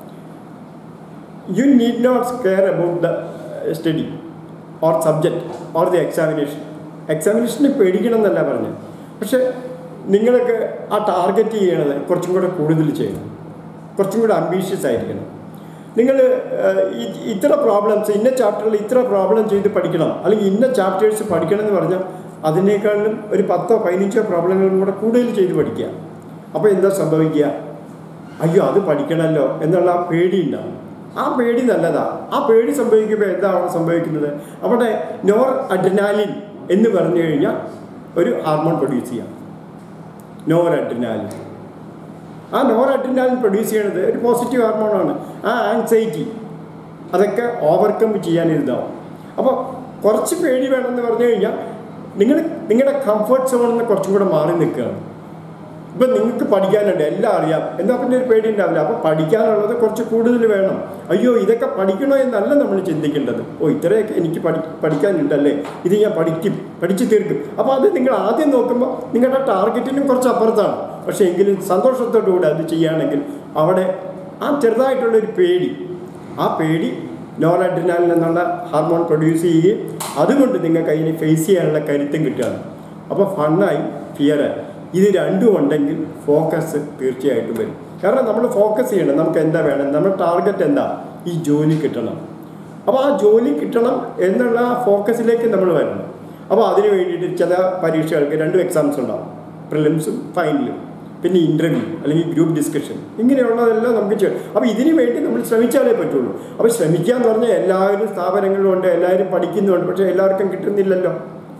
you need not care about the uh, study or subject or the examination എക്സാമിനേഷനെ പേടിക്കണം എന്നല്ല പറഞ്ഞത് പക്ഷെ നിങ്ങൾക്ക് ആ ടാർഗറ്റ് ചെയ്യണത് കുറച്ചും കൂടെ കൂടുതൽ ചെയ്യണം കുറച്ചും കൂടെ അംബീഷ്യസ് ആയിരിക്കണം നിങ്ങൾ ഇത്ര പ്രോബ്ലംസ് ഇന്ന ചാപ്റ്ററിൽ ഇത്ര പ്രോബ്ലം ചെയ്ത് പഠിക്കണം അല്ലെങ്കിൽ ഇന്ന ചാപ്റ്റേഴ്സ് പഠിക്കണം എന്ന് പറഞ്ഞാൽ അതിനേക്കാളും ഒരു പത്തോ പതിനഞ്ചോ പ്രോബ്ലങ്ങളും കൂടെ കൂടുതൽ ചെയ്ത് പഠിക്കുക അപ്പോൾ എന്താ സംഭവിക്കുക അയ്യോ അത് പഠിക്കണമല്ലോ എന്നുള്ള ആ പേടി ഉണ്ടാവും ആ പേടി നല്ലതാ ആ പേടി സംഭവിക്കുമ്പോൾ എന്താ അവിടെ സംഭവിക്കുന്നത് അവിടെ നോർ അഡ്രിനാലിൻ എന്ന് പറഞ്ഞു കഴിഞ്ഞാൽ ഒരു ഹാർമോൺ പ്രൊഡ്യൂസ് ചെയ്യാം നോർ അഡ്രിനാലിൻ ആ നോർ അഡ്രിനാലിൻ പ്രൊഡ്യൂസ് ചെയ്യണത് ഒരു പോസിറ്റീവ് ഹാർമോണാണ് ആ ആൻസൈറ്റി അതൊക്കെ ഓവർകം ചെയ്യാൻ ഇതാവും അപ്പോൾ കുറച്ച് പേടി വേണമെന്ന് പറഞ്ഞു കഴിഞ്ഞാൽ നിങ്ങൾ നിങ്ങളുടെ കംഫർട്ട് സോണിൽ നിന്ന് കുറച്ചും കൂടെ മാറി നിൽക്കുകയാണ് ഇപ്പം നിങ്ങൾക്ക് പഠിക്കാനുണ്ട് എല്ലാം അറിയാം എന്നാൽ പിന്നെ ഒരു പേടി ഉണ്ടാവില്ല അപ്പോൾ പഠിക്കാനുള്ളത് കുറച്ച് കൂടുതൽ വേണം അയ്യോ ഇതൊക്കെ പഠിക്കണോ എന്നല്ല നമ്മൾ ചിന്തിക്കേണ്ടത് ഓ ഇത്രയൊക്കെ എനിക്ക് പഠി പഠിക്കാനുണ്ടല്ലേ ഇത് ഞാൻ പഠിക്കും പഠിച്ചു തീർക്കും അപ്പോൾ അത് നിങ്ങൾ ആദ്യം നോക്കുമ്പോൾ നിങ്ങളുടെ ടാർഗറ്റിനും കുറച്ച് അപ്പുറത്താണ് പക്ഷേ എങ്കിലും സന്തോഷത്തോടു കൂടി അത് ചെയ്യുകയാണെങ്കിൽ അവിടെ ആ ചെറുതായിട്ടുള്ളൊരു പേടി ആ പേടി നോറഡ്രിനാലിൽ നിന്നുള്ള ഹാർമോൺ പ്രൊഡ്യൂസ് ചെയ്യുകയും അതുകൊണ്ട് നിങ്ങൾക്ക് അതിനെ ഫേസ് ചെയ്യാനുള്ള കരുത്തും കിട്ടുകയാണ് അപ്പോൾ ഫണ്ണായി ഫിയറായി ഇത് രണ്ടും ഉണ്ടെങ്കിൽ ഫോക്കസ് തീർച്ചയായിട്ടും വരും കാരണം നമ്മൾ ഫോക്കസ് ചെയ്യണം നമുക്ക് എന്താ വേണം നമ്മുടെ ടാർഗറ്റ് എന്താ ഈ ജോലി കിട്ടണം അപ്പോൾ ആ ജോലി കിട്ടണം എന്നുള്ള ആ ഫോക്കസിലേക്ക് നമ്മൾ വരണം അപ്പോൾ അതിന് വേണ്ടിയിട്ട് ചില പരീക്ഷകൾക്ക് രണ്ട് എക്സാംസ് ഉണ്ടാവും പ്രിലിംസും ഫൈനലും പിന്നെ ഇൻ്റർവ്യൂ അല്ലെങ്കിൽ ഗ്രൂപ്പ് ഡിസ്കഷൻ ഇങ്ങനെയുള്ളതെല്ലാം നമുക്ക് ചെയ്യണം അപ്പോൾ ഇതിനു വേണ്ടി നമ്മൾ ശ്രമിച്ചാലേ പറ്റുള്ളൂ അപ്പോൾ ശ്രമിക്കുക എന്ന് പറഞ്ഞാൽ എല്ലാവരും സ്ഥാപനങ്ങളിലും ഉണ്ട് എല്ലാവരും പഠിക്കുന്നുണ്ട് പക്ഷേ എല്ലാവർക്കും കിട്ടുന്നില്ലല്ലോ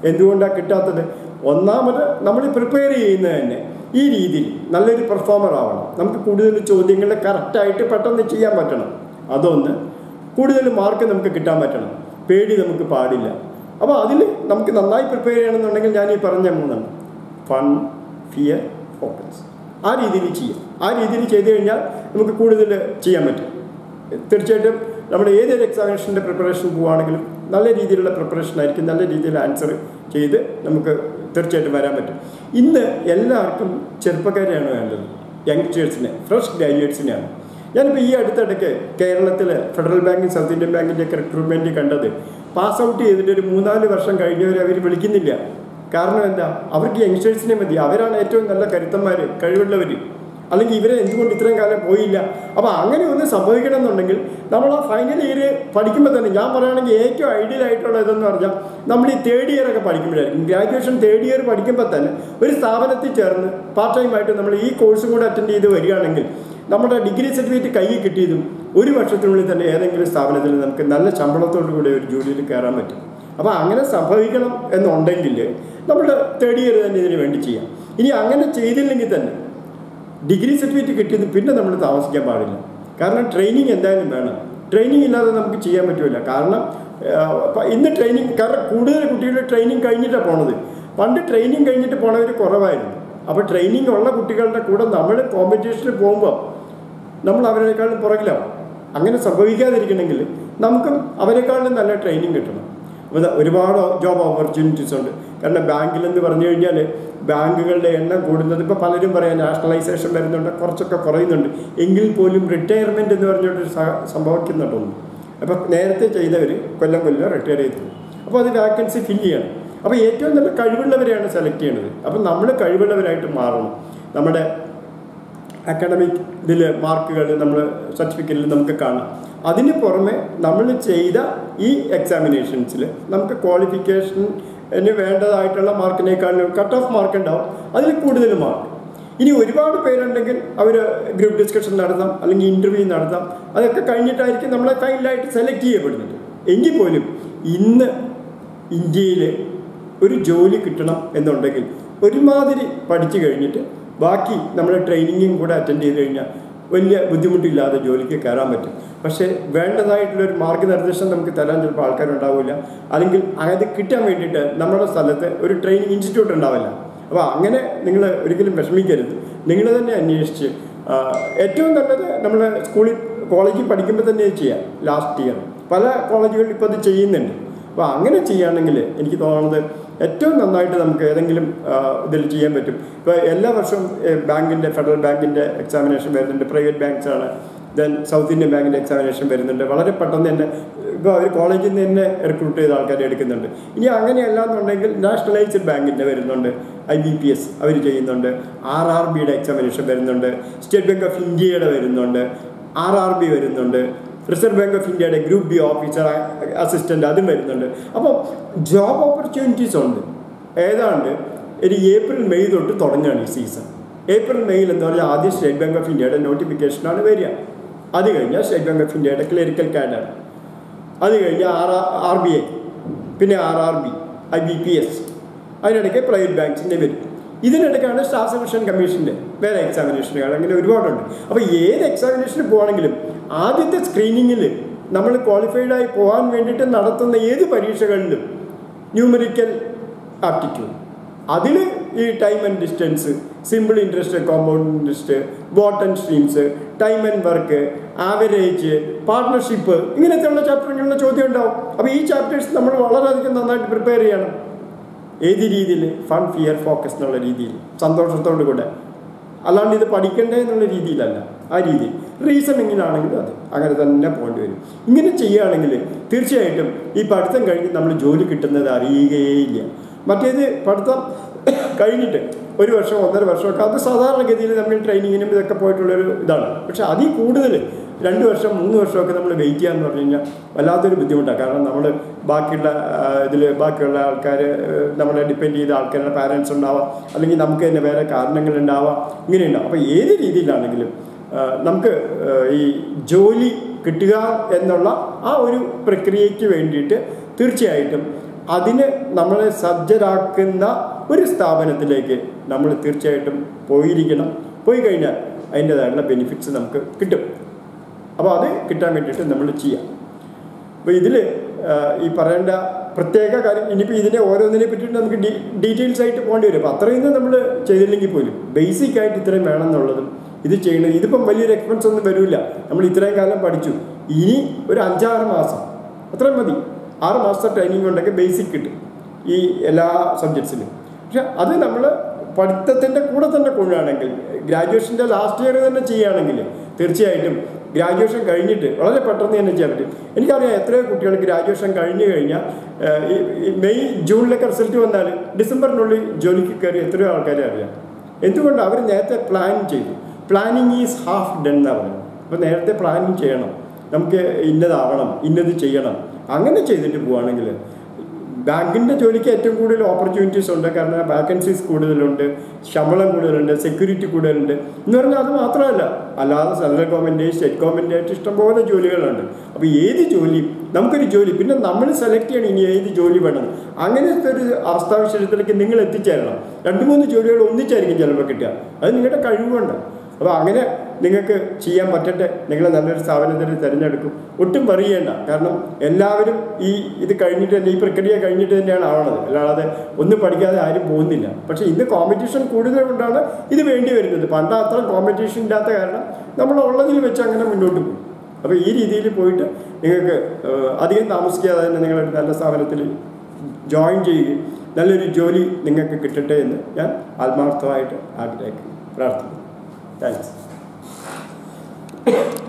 എന്തുകൊണ്ടാണ് കിട്ടാത്തത് ഒന്നാമത് നമ്മൾ പ്രിപ്പയർ ചെയ്യുന്നത് തന്നെ ഈ രീതിയിൽ നല്ലൊരു പെർഫോമർ ആവണം നമുക്ക് കൂടുതൽ ചോദ്യങ്ങൾ കറക്റ്റായിട്ട് പെട്ടെന്ന് ചെയ്യാൻ പറ്റണം അതൊന്ന് കൂടുതൽ മാർക്ക് നമുക്ക് കിട്ടാൻ പറ്റണം പേടി നമുക്ക് പാടില്ല അപ്പോൾ അതിൽ നമുക്ക് നന്നായി പ്രിപ്പയർ ചെയ്യണമെന്നുണ്ടെങ്കിൽ ഞാൻ ഈ പറഞ്ഞ മൂന്നെണ്ണം ഫൺ ഫിയർ ഫോക്കസ് ആ രീതിയിൽ ചെയ്യാം ആ രീതിയിൽ ചെയ്തു കഴിഞ്ഞാൽ നമുക്ക് കൂടുതൽ ചെയ്യാൻ പറ്റും തീർച്ചയായിട്ടും നമ്മൾ ഏതൊരു എക്സാമിനേഷൻ്റെ പ്രിപ്പറേഷൻ പോവുകയാണെങ്കിലും നല്ല രീതിയിലുള്ള പ്രിപ്പറേഷൻ ആയിരിക്കും നല്ല രീതിയിൽ ആൻസർ ചെയ്ത് നമുക്ക് തീർച്ചയായിട്ടും വരാൻ പറ്റും ഇന്ന് എല്ലാവർക്കും ചെറുപ്പക്കാരെയാണ് വേണ്ടത് യങ്സ്റ്റേഴ്സിനെ ഫ്രഷ് ഗ്രാജുവേറ്റ്സിനെയാണ് ഞാനിപ്പോൾ ഈ അടുത്തിടയ്ക്ക് കേരളത്തിൽ ഫെഡറൽ ബാങ്ക് സൗത്ത് ഇന്ത്യൻ ബാങ്കിൻ്റെ ഒക്കെ റിക്രൂട്ട്മെൻറ്റ് കണ്ടത് പാസ് ഔട്ട് ചെയ്തിട്ട് ഒരു മൂന്നാല് വർഷം കഴിഞ്ഞവരെ അവർ വിളിക്കുന്നില്ല കാരണം എന്താ അവർക്ക് യങ്സ്റ്റേഴ്സിനെ മതി അവരാണ് ഏറ്റവും നല്ല കരുത്തന്മാർ കഴിവുള്ളവർ അല്ലെങ്കിൽ ഇവരെ എന്തുകൊണ്ട് ഇത്രയും കാലം പോയില്ല അപ്പോൾ അങ്ങനെ ഒന്ന് സംഭവിക്കണം എന്നുണ്ടെങ്കിൽ നമ്മൾ ആ ഫൈനൽ ഇയർ പഠിക്കുമ്പോൾ തന്നെ ഞാൻ പറയുകയാണെങ്കിൽ ഏറ്റവും ഐഡിയൽ ആയിട്ടുള്ള ഇതെന്ന് പറഞ്ഞാൽ നമ്മൾ ഈ തേർഡ് ഇയർ ഒക്കെ പഠിക്കുമ്പോഴായിരിക്കും ഗ്രാജുവേഷൻ തേർഡ് ഇയർ പഠിക്കുമ്പോൾ തന്നെ ഒരു സ്ഥാപനത്തിൽ ചേർന്ന് പാർട്ട് ടൈം ആയിട്ട് നമ്മൾ ഈ കോഴ്സും കൂടെ അറ്റൻഡ് ചെയ്ത് വരികയാണെങ്കിൽ നമ്മുടെ ഡിഗ്രി സർട്ടിഫിക്കറ്റ് കയ്യിൽ കിട്ടിയതും ഒരു വർഷത്തിനുള്ളിൽ തന്നെ ഏതെങ്കിലും സ്ഥാപനത്തിൽ നമുക്ക് നല്ല ശമ്പളത്തോടു കൂടി ഒരു ജോലിയിൽ കയറാൻ പറ്റും അപ്പോൾ അങ്ങനെ സംഭവിക്കണം എന്നുണ്ടെങ്കിൽ നമ്മൾ തേർഡ് ഇയർ തന്നെ ഇതിന് വേണ്ടി ചെയ്യാം ഇനി അങ്ങനെ ചെയ്തില്ലെങ്കിൽ തന്നെ ഡിഗ്രി സർട്ടിഫിക്കറ്റ് കിട്ടിയത് പിന്നെ നമ്മൾ താമസിക്കാൻ പാടില്ല കാരണം ട്രെയിനിങ് എന്തായാലും വേണം ട്രെയിനിങ് ഇല്ലാതെ നമുക്ക് ചെയ്യാൻ പറ്റില്ല കാരണം ആ, ഇന്ന് ട്രെയിനിങ് കാരണം കൂടുതൽ കുട്ടികൾ ട്രെയിനിങ് കഴിഞ്ഞിട്ടാണ് പോണത് പണ്ട് ട്രെയിനിങ് കഴിഞ്ഞിട്ട് പോണവർ കുറവായിരുന്നു അപ്പോൾ ട്രെയിനിങ് ഉള്ള കുട്ടികളുടെ കൂടെ നമ്മൾ കോമ്പറ്റീഷന് പോകുമ്പോൾ നമ്മൾ അവരെക്കാളും പുറകിലാവും അങ്ങനെ സംഭവിക്കാതിരിക്കണമെങ്കിൽ നമുക്കും അവരെക്കാളും നല്ല ട്രെയിനിങ് കിട്ടണം അപ്പോൾ ദാ ഒരുപാട് ജോബ് ഓപ്പർച്യൂണിറ്റീസ് ഉണ്ട് കാരണം ബാങ്കിലെന്ന് പറഞ്ഞു കഴിഞ്ഞാൽ ബാങ്കുകളുടെ എണ്ണം കൂടുന്നത് ഇപ്പോൾ പലരും പറയാം നാഷണലൈസേഷൻ വരുന്നുണ്ട് കുറച്ചൊക്കെ കുറയുന്നുണ്ട് എങ്കിൽ പോലും റിട്ടയർമെൻറ്റ് എന്ന് പറഞ്ഞൊരു സ- സംഭവിക്കുന്നുണ്ടൊന്നും അപ്പോൾ നേരത്തെ ചെയ്തവർ കൊല്ലം കൊല്ലം റിട്ടയർ ചെയ്തു അപ്പോൾ അത് വാക്കൻസി ഫില്ല് ചെയ്യണം അപ്പോൾ ഏറ്റവും നല്ല കഴിവുള്ളവരെയാണ് സെലക്ട് ചെയ്യണത് അപ്പം നമ്മൾ കഴിവുള്ളവരായിട്ട് മാറണം നമ്മുടെ അക്കാഡമിക് ഇതിൽ മാർക്കുകൾ നമ്മൾ സർട്ടിഫിക്കറ്റിൽ നമുക്ക് കാണാം അതിന് പുറമെ നമ്മൾ ചെയ്ത ഈ എക്സാമിനേഷൻസിൽ നമുക്ക് ക്വാളിഫിക്കേഷന് വേണ്ടതായിട്ടുള്ള മാർക്കിനേക്കാളും കട്ട് ഓഫ് മാർക്ക് ഉണ്ടാവും അതിൽ കൂടുതൽ മാർക്ക് ഇനി ഒരുപാട് പേരുണ്ടെങ്കിൽ അവർ ഗ്രൂപ്പ് ഡിസ്കഷൻ നടത്താം അല്ലെങ്കിൽ ഇൻ്റർവ്യൂ നടത്താം അതൊക്കെ കഴിഞ്ഞിട്ടായിരിക്കും നമ്മളെ ഫൈനലായിട്ട് സെലക്ട് ചെയ്യപ്പെടുന്നത് എങ്കിൽ പോലും ഇന്ന് ഇന്ത്യയിൽ ഒരു ജോലി കിട്ടണം എന്നുണ്ടെങ്കിൽ ഒരുമാതിരി പഠിച്ചു കഴിഞ്ഞിട്ട് ബാക്കി നമ്മൾ ട്രെയിനിങ്ങും കൂടെ അറ്റൻഡ് ചെയ്ത് കഴിഞ്ഞാൽ വലിയ ബുദ്ധിമുട്ടില്ലാതെ ജോലിക്ക് കയറാൻ പറ്റും പക്ഷേ വേണ്ടതായിട്ടുള്ള ഒരു മാർഗ്ഗനിർദ്ദേശം നമുക്ക് തരാൻ ചിലപ്പോൾ ആൾക്കാരുണ്ടാവില്ല അല്ലെങ്കിൽ അത് കിട്ടാൻ വേണ്ടിയിട്ട് നമ്മുടെ സ്ഥലത്ത് ഒരു ട്രെയിനിങ് ഇൻസ്റ്റിറ്റ്യൂട്ട് ഉണ്ടാവില്ല അപ്പോൾ അങ്ങനെ നിങ്ങൾ ഒരിക്കലും വിഷമിക്കരുത് നിങ്ങൾ തന്നെ അന്വേഷിച്ച് ആ, ഏറ്റവും നല്ലത് നമ്മൾ സ്കൂളിൽ കോളേജിൽ പഠിക്കുമ്പോൾ തന്നെ ഇത് ചെയ്യാം ലാസ്റ്റ് ഇയർ പല കോളേജുകളിൽ ഇപ്പോൾ അത് ചെയ്യുന്നുണ്ട് അപ്പോൾ അങ്ങനെ ചെയ്യുകയാണെങ്കിൽ എനിക്ക് തോന്നുന്നത് ഏറ്റവും നന്നായിട്ട് നമുക്ക് ഏതെങ്കിലും ആ, ഇതിൽ ചെയ്യാൻ പറ്റും ഇപ്പോൾ എല്ലാ വർഷവും ബാങ്കിൻ്റെ ഫെഡറൽ ബാങ്കിൻ്റെ എക്സാമിനേഷൻ വരുന്നുണ്ട് പ്രൈവറ്റ് ബാങ്ക്സ് ആണ് ദെൻ സൗത്ത് ഇന്ത്യൻ ബാങ്കിൻ്റെ എക്സാമിനേഷൻ വരുന്നുണ്ട് വളരെ പെട്ടെന്ന് തന്നെ ഇപ്പോൾ അവർ കോളേജിൽ നിന്ന് തന്നെ റിക്രൂട്ട് ചെയ്ത ആൾക്കാരെ എടുക്കുന്നുണ്ട് ഇനി അങ്ങനെയല്ല എന്നുണ്ടെങ്കിൽ നാഷണലൈസ്ഡ് ബാങ്കിൻ്റെ വരുന്നുണ്ട് ഐ ബി പി എസ് അവർ ചെയ്യുന്നുണ്ട് ആർ ആർ ബിയുടെ എക്സാമിനേഷൻ വരുന്നുണ്ട് സ്റ്റേറ്റ് ബാങ്ക് ഓഫ് ഇന്ത്യയുടെ വരുന്നുണ്ട് ആർ ആർ ബി വരുന്നുണ്ട് റിസർവ് ബാങ്ക് ഓഫ് ഇന്ത്യയുടെ ഗ്രൂപ്പ് ബി ഓഫീസർ അസിസ്റ്റൻ്റ് അതും വരുന്നുണ്ട് അപ്പോൾ ജോബ് ഓപ്പർച്യൂണിറ്റീസ് ഉണ്ട് ഏതാണ്ട് ഒരു ഏപ്രിൽ മെയ് തൊട്ട് തുടങ്ങുകയാണ് ഈ സീസൺ ഏപ്രിൽ മെയ്യിൽ എന്ന് പറഞ്ഞാൽ ആദ്യം സ്റ്റേറ്റ് ബാങ്ക് ഓഫ് ഇന്ത്യയുടെ നോട്ടിഫിക്കേഷനാണ് വരിക അത് കഴിഞ്ഞാൽ സ്റ്റേറ്റ് ബാങ്ക് ഓഫ് ഇന്ത്യയുടെ ക്ലറിക്കൽ കാഡാണ് അത് കഴിഞ്ഞ് ആർ ആർ ബി ഐ പിന്നെ R R B I B P S അതിനിടയ്ക്ക് പ്രൈവറ്റ് ബാങ്ക്സിൻ്റെ വരും ഇതിനിടയ്ക്കാണ് സ്റ്റാഫ് സെലക്ഷൻ കമ്മീഷൻ്റെ വേറെ എക്സാമിനേഷനുകൾ അങ്ങനെ ഒരുപാടുണ്ട് അപ്പോൾ ഏത് എക്സാമിനേഷന് പോവാണെങ്കിലും ആദ്യത്തെ സ്ക്രീനിങ്ങിൽ നമ്മൾ ക്വാളിഫൈഡ് ആയി പോകാൻ വേണ്ടിയിട്ട് നടത്തുന്ന ഏത് പരീക്ഷകളിലും ന്യൂമറിക്കൽ ആപ്റ്റിറ്റ്യൂഡ് അതിൽ ഈ time and distance simple interest compound interest boat and streams time and work average partnership ഇങ്ങനത്തെയുള്ള ചാപ്റ്ററുകളിലെ ചോദ്യം ഉണ്ടാവും അപ്പോൾ ഈ ചാപ്റ്റേഴ്സ് നമ്മൾ വളരെയധികം നന്നായിട്ട് പ്രിപ്പയർ ചെയ്യണം ഏത് രീതിയിൽ ഫൺ ഫിയർ ഫോക്കസ് എന്നുള്ള രീതിയിൽ സന്തോഷത്തോടു കൂടെ അല്ലാണ്ട് ഇത് പഠിക്കണ്ടേ എന്നുള്ള രീതിയിലല്ല ആ രീതിയിൽ റീസണിങ്ങിനാണെങ്കിലും അത് അങ്ങനെ തന്നെ പോകേണ്ടി വരും ഇങ്ങനെ ചെയ്യുകയാണെങ്കിൽ തീർച്ചയായിട്ടും ഈ പഠിത്തം കഴിഞ്ഞ് നമ്മൾ ജോലി കിട്ടുന്നത് അറിയുകയേയില്ല മറ്റേത് പഠിത്തം കഴിഞ്ഞിട്ട് ഒരു വർഷം ഒന്നര വർഷമൊക്കെ അത് സാധാരണഗതിയിൽ നമ്മൾ ട്രെയിനിങ്ങിനും ഇതൊക്കെ പോയിട്ടുള്ളൊരു ഇതാണ് പക്ഷെ അതിൽ കൂടുതൽ രണ്ട് വർഷം മൂന്ന് വർഷമൊക്കെ നമ്മൾ വെയിറ്റ് ചെയ്യാന്ന് പറഞ്ഞു കഴിഞ്ഞാൽ വല്ലാത്തൊരു ബുദ്ധിമുട്ടാണ് കാരണം നമ്മൾ ബാക്കിയുള്ള ഇതിൽ ബാക്കിയുള്ള ആൾക്കാർ നമ്മളെ ഡിപ്പെൻഡ് ചെയ്ത ആൾക്കാരുടെ പാരൻസ് ഉണ്ടാവാം അല്ലെങ്കിൽ നമുക്ക് തന്നെ വേറെ കാരണങ്ങളുണ്ടാവാം ഇങ്ങനെയുണ്ടാവും അപ്പോൾ ഏത് രീതിയിലാണെങ്കിലും ആ, നമുക്ക് ആ, ഈ ജോലി കിട്ടുക എന്നുള്ള ആ ഒരു പ്രക്രിയയ്ക്ക് വേണ്ടിയിട്ട് തീർച്ചയായിട്ടും അതിന് നമ്മളെ സജ്ജരാക്കുന്ന ഒരു സ്ഥാപനത്തിലേക്ക് നമ്മൾ തീർച്ചയായിട്ടും പോയിരിക്കണം പോയി കഴിഞ്ഞാൽ അതിൻ്റെതായിട്ടുള്ള ബെനിഫിറ്റ്സ് നമുക്ക് കിട്ടും അപ്പോൾ അത് കിട്ടാൻ വേണ്ടിയിട്ട് നമ്മൾ ചെയ്യാം അപ്പോൾ ഇതിൽ ഈ പറയേണ്ട പ്രത്യേക കാര്യം ഇനിയിപ്പോൾ ഇതിനെ ഓരോന്നിനെ പറ്റിയിട്ട് നമുക്ക് ഡീ ഡീറ്റെയിൽസ് ആയിട്ട് പോകേണ്ടി വരും അപ്പോൾ അത്രയൊന്നും നമ്മൾ ചെയ്തില്ലെങ്കിൽ പോലും ബേസിക് ആയിട്ട് ഇത്രയും വേണം എന്നുള്ളതും ഇത് ചെയ്യണം ഇതിപ്പം വലിയൊരു എക്സ്പെൻസ് ഒന്നും വരില്ല നമ്മൾ ഇത്രയും കാലം പഠിച്ചു ഇനി ഒരു അഞ്ചാറ് മാസം അത്രയും മതി ആറ് മാസത്തെ ട്രെയിനിങ് ഉണ്ടെങ്കിൽ ബേസിക് കിട്ടും ഈ എല്ലാ സബ്ജക്ട്സിലും പക്ഷെ അത് നമ്മൾ പഠിത്തത്തിൻ്റെ കൂടെ തന്നെ കൊണ്ടുവാണെങ്കിൽ ഗ്രാജുവേഷൻ്റെ ലാസ്റ്റ് ഇയർ തന്നെ ചെയ്യുകയാണെങ്കിൽ തീർച്ചയായിട്ടും ഗ്രാജുവേഷൻ കഴിഞ്ഞിട്ട് വളരെ പെട്ടെന്ന് തന്നെ ചെയ്യാൻ പറ്റും എനിക്കറിയാം എത്രയോ കുട്ടികൾ ഗ്രാജുവേഷൻ കഴിഞ്ഞു കഴിഞ്ഞാൽ ഏഹ്, ഈ ഈ മെയ് ജൂണിലൊക്കെ റിസൾട്ട് വന്നാൽ ഡിസംബറിനുള്ളിൽ ജോലിക്ക് കയറി എത്രയോ ആൾക്കാരെ അറിയാം എന്തുകൊണ്ട് അവർ നേരത്തെ പ്ലാൻ ചെയ്തു പ്ലാനിങ് ഈസ് ഹാഫ് ഡൺ എന്നാണ് പറയുന്നത് അപ്പോൾ നേരത്തെ പ്ലാനിങ് ചെയ്യണം നമുക്ക് ഇന്നതാവണം ഇന്നത് ചെയ്യണം അങ്ങനെ ചെയ്തിട്ട് പോവുകയാണെങ്കിൽ ബാങ്കിൻ്റെ ജോലിക്ക് ഏറ്റവും കൂടുതൽ ഓപ്പർച്യൂണിറ്റീസ് ഉണ്ട് കാരണം വാക്കൻസീസ് കൂടുതലുണ്ട് ശമ്പളം കൂടുതലുണ്ട് സെക്യൂരിറ്റി കൂടുതലുണ്ട് എന്ന് പറഞ്ഞാൽ അത് മാത്രമല്ല അല്ലാതെ സെൻട്രൽ ഗവൺമെൻറ് സ്റ്റേറ്റ് ഗവൺമെൻറ് ആയിട്ട് ഇഷ്ടംപോലെ ജോലികളുണ്ട് അപ്പോൾ ഏത് ജോലി നമുക്കൊരു ജോലി പിന്നെ നമ്മൾ സെലക്ട് ചെയ്യണം ഇനി ഏത് ജോലി വേണം അങ്ങനത്തെ ഒരു അവസ്ഥാവിശേഷത്തിലേക്ക് നിങ്ങൾ എത്തിച്ചേരണം രണ്ട് മൂന്ന് ജോലികൾ ഒന്നിച്ചായിരിക്കും ചിലപ്പോൾ കിട്ടുക അത് നിങ്ങളുടെ കഴിവുണ്ട് അപ്പോൾ അങ്ങനെ നിങ്ങൾക്ക് ചെയ്യാൻ പറ്റട്ടെ നിങ്ങൾ നല്ലൊരു സ്ഥാപനത്തിൽ തിരഞ്ഞെടുക്കും ഒട്ടും പറയേണ്ട കാരണം എല്ലാവരും ഈ ഇത് കഴിഞ്ഞിട്ട് തന്നെ ഈ പ്രക്രിയ കഴിഞ്ഞിട്ട് തന്നെയാണ് ആവണത് അല്ലാതെ ഒന്നും പഠിക്കാതെ ആരും പോകുന്നില്ല പക്ഷേ ഇന്ന് കോമ്പറ്റീഷൻ കൂടുതൽ കൊണ്ടാണ് ഇത് വേണ്ടി വരുന്നത് പണ്ട് അത്ര കോമ്പറ്റീഷൻ ഇല്ലാത്ത കാരണം നമ്മൾ ഉള്ളതിൽ വെച്ച് അങ്ങനെ മുന്നോട്ട് പോകും അപ്പോൾ ഈ രീതിയിൽ പോയിട്ട് നിങ്ങൾക്ക് ഏഹ്, അധികം താമസിക്കാതെ തന്നെ നിങ്ങളൊരു നല്ല സ്ഥാപനത്തിൽ ജോയിൻ ചെയ്യുകയും നല്ലൊരു ജോലി നിങ്ങൾക്ക് കിട്ടട്ടെ എന്ന് ഞാൻ ആത്മാർത്ഥമായിട്ട് ആഗ്രഹിക്കുന്നു പ്രാർത്ഥിക്കുന്നു താങ്ക്സ്